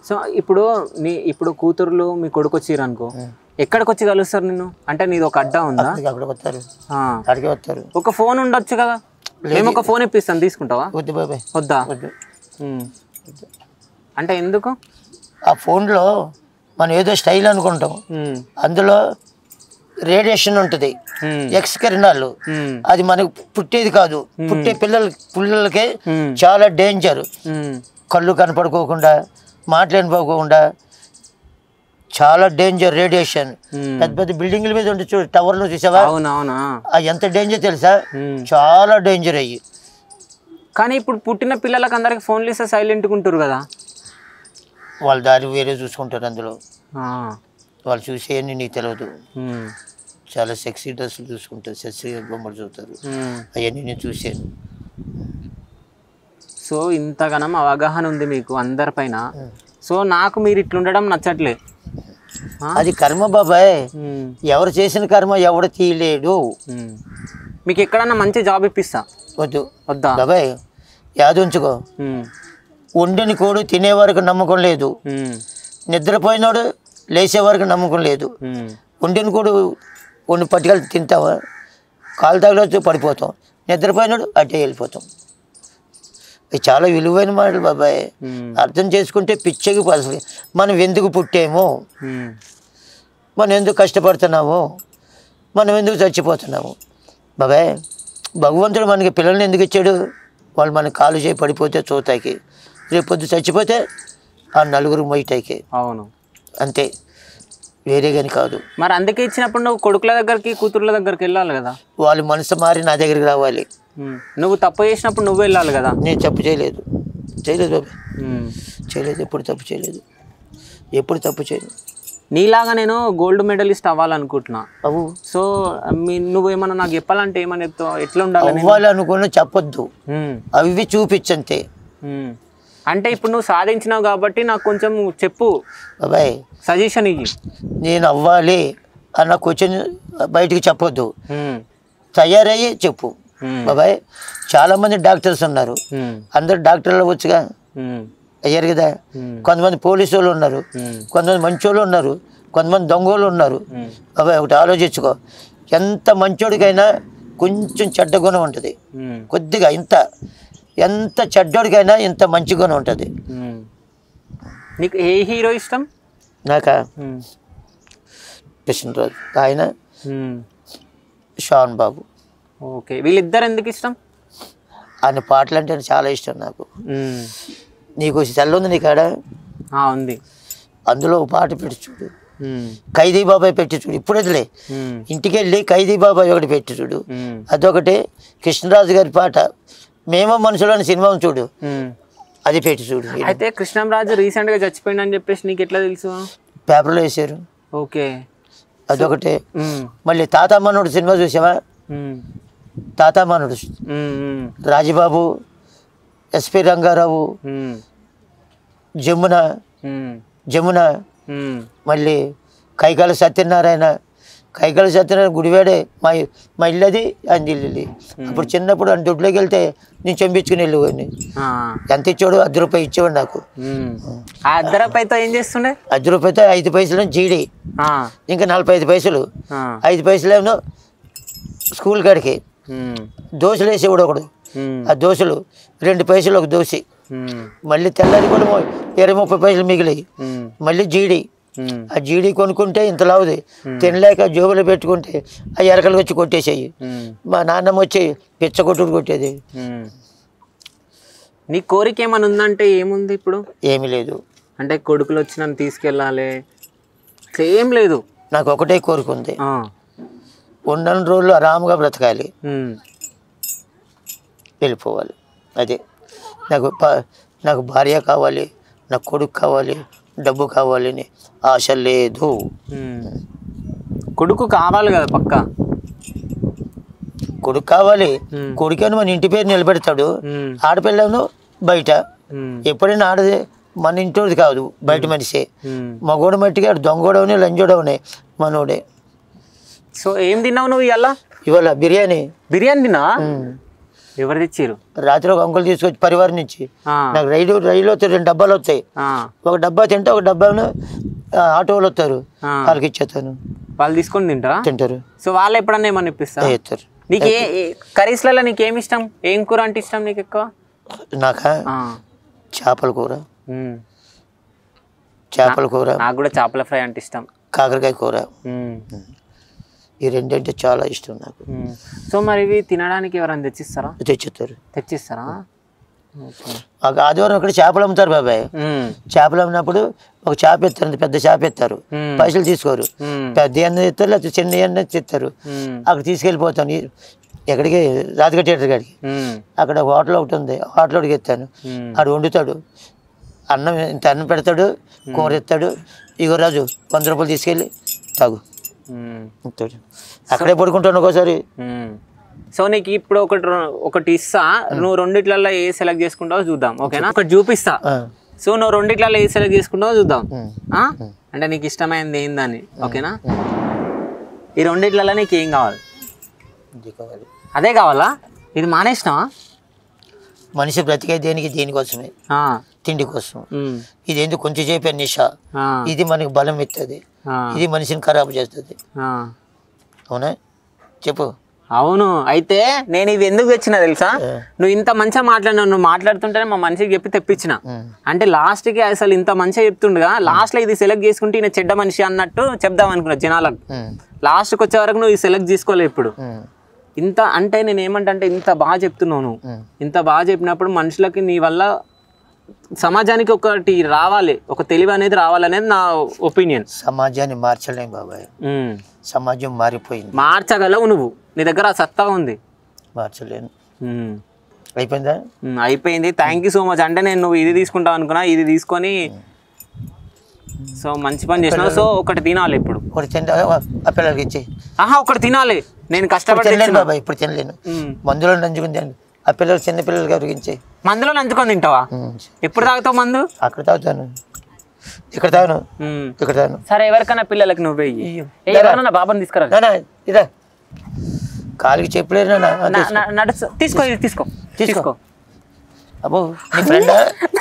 So ఇప్పుడు నీ ఇప్పుడు కూతురులు మీ కొడుకు వచ్చిర్రు అనుకో ఎక్కడికి వచ్చి కలుస్తారు నిన్ను అంటే నీది ఒక అడ్డా ఉందా అక్కడికి అక్కడికి వస్తారు ఆ. అక్కడికి వస్తారు ఒక ఫోన్ ఉండొచ్చు కదా మేము ఒక ఫోన్ ఇప్పిస్తాం తీసుకుంటావా వద్దు బాబాయ్ వద్దా వద్దు ఉమ్. అంటే ఎందుకు ఆ ఫోన్లో మనం ఏదో స్టైల్ అనుకుంటాం ఉమ్. అందులో రేడియేషన్ ఉంటుంది ఉమ్. ఎక్స్ కిరణాలు ఉమ్. అది మనకు పుట్టేది కాదు పుట్టే పిల్లల పిల్లలకే ఉమ్. చాలా డేంజర్ ఉమ్. కళ్ళు కనపడుకోకుండా మాట్లాడిపోకుండా చాలా డేంజర్ రేడియేషన్ ఉమ్. పెద్ద పెద్ద బిల్డింగ్ల మీద ఉంటే చూడు టవర్లు చూసావా అవునవునా ఆ ఎంత డేంజర్ తెలుసా ఉమ్. చాలా డేంజర్ అయ్యి కానీ ఇప్పుడు పుట్టిన పిల్లలకి అందరికి ఫోన్లు ఇస్తే సైలెంట్గా ఉంటారు కదా వాళ్ళ దారి వేరే చూసుకుంటారు అందులో ఆ. వాళ్ళు చూసేయని నీకు తెలియదు ఉమ్. చాలా సెక్సీ డ్రెస్సులు చూసుకుంటారు సెక్సీ బొమ్మలు చూస్తారు ఉమ్. అవన్నీ నేను చూశాను సో ఇంతగానం అవగాహన ఉంది మీకు అందరిపైన సో నాకు మీరు ఇట్లుండడం నచ్చట్లే ఆ? అది కర్మ బాబాయ్ ఉమ్. ఎవరు చేసిన కర్మ ఎవడు తీయలేడు ఉమ్. మీకు ఎక్కడన్నా మంచి జాబ్ ఇప్పిస్తా వద్దు వద్దా బాబాయ్ యాదుంచుకో ఉమ్. వండిని కోడు తినే వరకు నమ్మకం లేదు ఉమ్. నిద్రపోయినోడు లేచే వరకు నమ్మకం లేదు ఉమ్. వండిని కోడు వండి పట్టుకెళ్ళి తింటావా కాలు తగలొచ్చు పడిపోతాం నిద్రపోయినాడు అటే వెళ్ళిపోతాం ఇవి చాలా విలువైన మాటలు బాబాయ్ ఉమ్. అర్థం చేసుకుంటే పిచ్చకి అసలు మనం ఎందుకు పుట్టామో ఉమ్. మనం ఎందుకు కష్టపడుతున్నాము మనం ఎందుకు చచ్చిపోతున్నాము బాబాయ్ భగవంతుడు మనకి పిల్లల్ని ఎందుకు ఇచ్చాడు వాళ్ళు మన కాలు చేయి పడిపోతే చూతాకి రేపు పొద్దు చచ్చిపోతే ఆ నలుగురు మొయ్యటాకి అవును అంతే వేరే కానీ కాదు మరి అందుకే ఇచ్చినప్పుడు నువ్వు కొడుకుల దగ్గరికి కూతుర్ల దగ్గరికి వెళ్ళాలి కదా వాళ్ళు మనసు మారి నా దగ్గరికి రావాలి ఉమ్. నువ్వు తప్పు చేసినప్పుడు నువ్వు వెళ్ళాలి కదా నేను తప్పు చేయలేదు చేయలేదు బాబాయ్ ఉమ్. చేయలేదు ఎప్పుడు తప్పు చేయలేదు ఎప్పుడు తప్పు చేయలేదు నీలాగా నేను గోల్డ్ మెడలిస్ట్ అవ్వాలనుకుంటున్నా అవు సో మీ నువ్వేమన్నా నాకు చెప్పాలంటే ఏమని చెప్తావు ఎట్లా ఉండాలి నేను? అవ్వాలనుకున్న చెప్పొద్దు ఉమ్. అవి ఇవి చూపించంతే ఉమ్. అంటే ఇప్పుడు నువ్వు సాధించినావు కాబట్టి నాకు కొంచెం చెప్పు బాబాయ్ సజెషన్ ఇయ్యి నేను అవ్వాలి అన్న క్వశ్చన్ బయటికి చెప్పొద్దు ఉమ్. తయారయ్యి చెప్పు ఉమ్. బాబాయ్ చాలామంది డాక్టర్స్ ఉన్నారు ఉమ్. అందరు డాక్టర్లు వచ్చుగా ఉమ్. అయ్యారు కదా ఉమ్. కొంతమంది పోలీసు వాళ్ళు ఉన్నారు ఉమ్. కొంతమంది మంచోళ్ళు ఉన్నారు కొంతమంది దొంగోళ్ళు ఉన్నారు ఉమ్. బాబాయ్ ఒకటి ఆలోచించుకో ఎంత మంచోడికైనా కొంచెం చెడ్డ గుణం ఉంటుంది ఉమ్. కొద్దిగా ఇంత ఎంత చెడ్డోడికైనా ఇంత మంచి గుణం ఉంటుంది ఉమ్. నీకు ఏ హీరో ఇష్టం నాక ఉమ్. కృష్ణరాజు ఆయన ఉమ్. షాన్ బాబు ఓకే వీళ్ళిద్దరు ఎందుకు ఇష్టం ఆయన పాటలు అంటే చాలా ఇష్టం నాకు ఉమ్. నీకు సెల్ ఉంది నీ కాడ ఆ, ఉంది అందులో ఒక పాట పెట్టి చూడు ఉమ్. ఖైదీ బాబాయ్ పెట్టి చూడు ఇప్పుడు వదిలే ఉమ్. ఇంటికి వెళ్ళి ఖైదీ బాబాయ్ ఒకటి పెట్టి చూడు ఉమ్. అదొకటి కృష్ణరాజు గారి పాట మేమో మనుషులు అని సినిమా చూడు ఉమ్. అది పెట్టి చూడు అయితే కృష్ణంరాజు రీసెంట్ గా చచ్చిపోయింది అని చెప్పేసి నీకు ఎట్లా తెలుసు పేపర్లో వేసారు ఓకే అదొకటి ఉమ్. మళ్ళీ తాత మనోడు సినిమా చూసావా ఉమ్. తాత మనోడు ఉమ్. ఉమ్. రాజబాబు ఎస్పి రంగారావు ఉమ్. జమున ఉమ్. జమున ఉమ్. మళ్ళీ కైకాల సత్యనారాయణ కైకాల సత్యనారాయణ గుడివాడే మా మా ఇల్లు అది ఆయన ఇల్లు ఇది. అప్పుడు చిన్నప్పుడు ఆయన దొడ్లోకి వెళ్తే నేను చంపించుకుని వెళ్ళేవాడిని ఆ. ఎంత ఇచ్చాడు అర్ధ రూపాయి ఇచ్చేవాడు నాకు ఉమ్. ఆ అద్దరపైతో ఏం చేస్తుండే అర్ధ రూపాయితో ఐదు పైసలు జీడి ఆ. ఇంకా నలభై ఐదు పైసలు ఆ. ఐదు పైసలు ఏమో స్కూల్ కాడికి ఉమ్. దోశలు వేసేవాడు ఒకడు ఉమ్. ఆ దోశలు రెండు పైసలు ఒక దోశ ఉమ్. మళ్ళీ తెల్లారి కూడా మో- ఇరవై ముప్పై పైసలు మిగిలాయి ఉమ్. మళ్ళీ జీడి ఉమ్. ఆ జీడి కొనుక్కుంటే ఇంత లావుది తినలేక జోబులో పెట్టుకుంటే ఆ ఎరకలు వచ్చి కొట్టేసాయి ఉమ్. మా నాన్నమ్మ వచ్చి పిచ్చ కొట్టుడు కొట్టేది ఉమ్. నీ కోరిక ఏమైనా ఉందంటే ఏముంది ఇప్పుడు ఏమీ లేదు అంటే కొడుకులు వచ్చి నన్ను తీసుకెళ్ళాలి అట్లా ఏం లేదు నాకు ఒకటే కోరుకుంది ఆ. ఉన్న రోజులు ఆరాముగా బ్రతకాలి ఉమ్. వెళ్ళిపోవాలి అదే నాకు ప- నాకు భార్య కావాలి నాకు కొడుకు కావాలి డబ్బు కావాలని ఆశ లేదు ఉమ్. కొడుకు కావాలి కదా పక్క కొడుకు కావాలి ఉమ్. కొడుకేను మన ఇంటి పేరు నిలబెడతాడు ఉమ్. ఆడపిల్లను బయట ఉమ్. ఎప్పుడైనా ఆడదే మన ఇంటోది కాదు బయట మనిషే ఉమ్. మగోడు మట్టిగా దొంగోడవని లంజోడవనే మనోడే సో ఏం తిన్నావు నువ్వు ఇవాళ ఇవాళ బిర్యానీ బిర్యానీ తిన్నా ఉమ్. ఎవరు తెచ్చిర్రు రాత్రి ఒక అంకుల్ తీసుకొచ్చి పరివారం నుంచి ఆ, నాకు రైలు రైలు వస్తాయి రెండు డబ్బాలు వస్తాయి ఆ, ఒక డబ్బా తింటే ఒక డబ్బాను ఆ, ఆటో వాళ్ళు వస్తారు ఆ. వాళ్ళకి ఇచ్చేస్తాను వాళ్ళు తీసుకొని తింటారా తింటారు సో వాళ్ళు ఎప్పుడన్నా ఏమన్నా ఇప్పిస్తా ఇస్తారు నీకు ఏ ఏ- కర్రీస్లలో నీకు ఏమి ఇష్టం ఏం కూర అంటే ఇష్టం నీకు ఎక్కువ నాకా ఆ, చేపల కూర ఉమ్. చేపల కూర నాకు కూడా చేపల ఫ్రై అంటే ఇష్టం కాకరకాయ కూర ఉమ్, ఈ రెండంటే చాలా ఇష్టం నాకు ఉమ్. సో మరి ఇవి తినడానికి ఎవరైనా తెచ్చిస్తారా తెచ్చుతారు తెచ్చిస్తారా ఓకే. మాకు ఆదివారం ఇక్కడ చేపలు అమ్ముతారు బాబాయ్ ఉమ్, చేపలు అమ్మినప్పుడు ఒక చేప ఎత్తారు పెద్ద చేప ఎత్తారు ఉమ్, పైసలు తీసుకోరు ఉమ్, పెద్ద అన్న ఇస్తారు లేకపోతే చిన్న అన్న ఇస్తారు ఉమ్, అక్కడ తీసుకెళ్ళిపోతాను ఈ- ఎక్కడికి రాజగడ్డ థియేటర్ కాడికి ఉమ్, అక్కడ ఒక హోటల్ ఒకటి ఉంది హోటల్ ఒకటికి ఎత్తాను ఉమ్. ఆడు వండుతాడు అన్నం ఇంత అన్నం పెడతాడు కూర ఎత్తాడు ఇగో రాజు వంద రూపాయలు తీసుకెళ్ళి తాగు ఉమ్, ఇస్తాడు అక్కడే పడుకుంటాను ఒక్కోసారి ఉమ్. సో నీకు ఇప్పుడు ఒకటి రొ- ఒకటి ఇస్తా నువ్వు రెండిట్లలో ఏ సెలెక్ట్ చేసుకుంటావో చూద్దాం ఓకేనా ఒకటి చూపిస్తా ఆ, సో నువ్వు రెండిట్లలో ఏ సెలెక్ట్ చేసుకుంటావో చూద్దాం ఉమ్. ఆ? అంటే నీకు ఇష్టమైనది ఏందని ఓకేనా ఈ రెండిట్లలో నీకు ఏం కావాలి ఇది కావాలి అదే కావాలా ఇది మానేసినావా మనిషి బ్రతికే దేనికి దేనికోసమే ఆ, తిండి కోసం ఉమ్, ఇది ఎందుకు కొంచెం చేపే నిష ఆ, ఇది మనకి బలం ఇస్తుంది ఆ, ఇది మనిషిని ఖరాబ్ చేస్తుంది ఆ. అవునా చెప్పు అవును అయితే నేను ఇవి ఎందుకు తెచ్చినా తెలుసా ఆ. నువ్వు ఇంత మంచిగా మాట్లాడినావు నువ్వు మాట్లాడుతుంటేనే మా మనిషికి చెప్పి తెప్పించిన ఉమ్. అంటే లాస్ట్కి అసలు ఇంత మంచిగా చెప్తుండగా లాస్ట్లో ఇది సెలెక్ట్ చేసుకుంటే ఈయన చెడ్డ మనిషి అన్నట్టు చెప్దాం అనుకున్నా జనాలకు ఉమ్. లాస్ట్కి వచ్చే వరకు నువ్వు ఇది సెలెక్ట్ చేసుకోలేవు ఇప్పుడు ఉమ్. ఇంత అంటే నేను ఏమంటే ఇంత బాగా చెప్తున్నావు నువ్వు ఉమ్. ఇంత బాగా చెప్పినప్పుడు మనుషులకి నీ వల్ల సమాజానికి ఒకటి రావాలి ఒక తెలివి అనేది రావాలనేది నా ఒపీనియన్ సమాజాన్ని మార్చలేం బాబాయ్ సమాజం మారిపోయింది మార్చగలవు నువ్వు నీ దగ్గర ఆ సత్తా ఉంది మార్చలేను ఉమ్. అయిపోయిందా ఉమ్, అయిపోయింది థ్యాంక్ యూ సో మచ్ అంటే నేను నువ్వు ఇది తీసుకుంటావు అనుకున్నా ఇది తీసుకొని సో మంచి పని చేసినావు సో ఒకటి తినాలి ఇప్పుడు ఒకటి తింటే ఆ పిల్లలకి ఇచ్చి ఆహా ఒకటి తినాలి నేను ఇప్పుడు కష్టపడి తినలేను తెచ్చిన. బాబాయ్ ఇప్పుడు తినలేను ఉమ్. మందులో నంచుకుని తినండి ఆ పిల్లలు చిన్న పిల్లలకి ఎవరికి ఇచ్చి మందులో నంచుకొని తింటావా ఎప్పుడు తాగుతావు మందు అక్కడ తాగుతాను ఇక్కడ తాగును ఉమ్. ఇక్కడ తాగును సరే ఎవరికైనా పిల్లలకి నువ్వే ఇయ్యి. ఇయ్యు. ఏ, ఎవరన్నా బాబాని తీసుకురా నానా ఇదా కాలికి చెప్పలేరు నాన్న ఆ, నా- తీసుకో. నా- నడుచు తీసుకో ఇది తీసుకో తీసుకో అబ్బో నీ ఫ్రెండా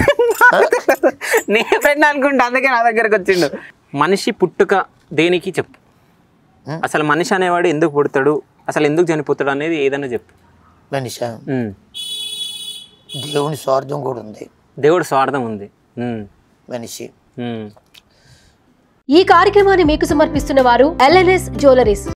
నీ ఫ్రెండ్ అనుకుంటా అందుకే నా దగ్గరకు వచ్చిండు మనిషి పుట్టుక దేనికి చెప్పు ఉం? అసలు మనిషి అనేవాడు ఎందుకు పుడతాడు అసలు ఎందుకు చనిపోతాడు అనేది ఏదైనా చెప్పు మనిష ఉం. దేవుని స్వార్థం కూడా ఉంది దేవుడు స్వార్థం ఉంది ఉం. మనిషి ఉం. ఈ కార్యక్రమాన్ని మీకు సమర్పిస్తున్న వారు ఎల్ఎన్ఎస్ జ్యువెలరీస్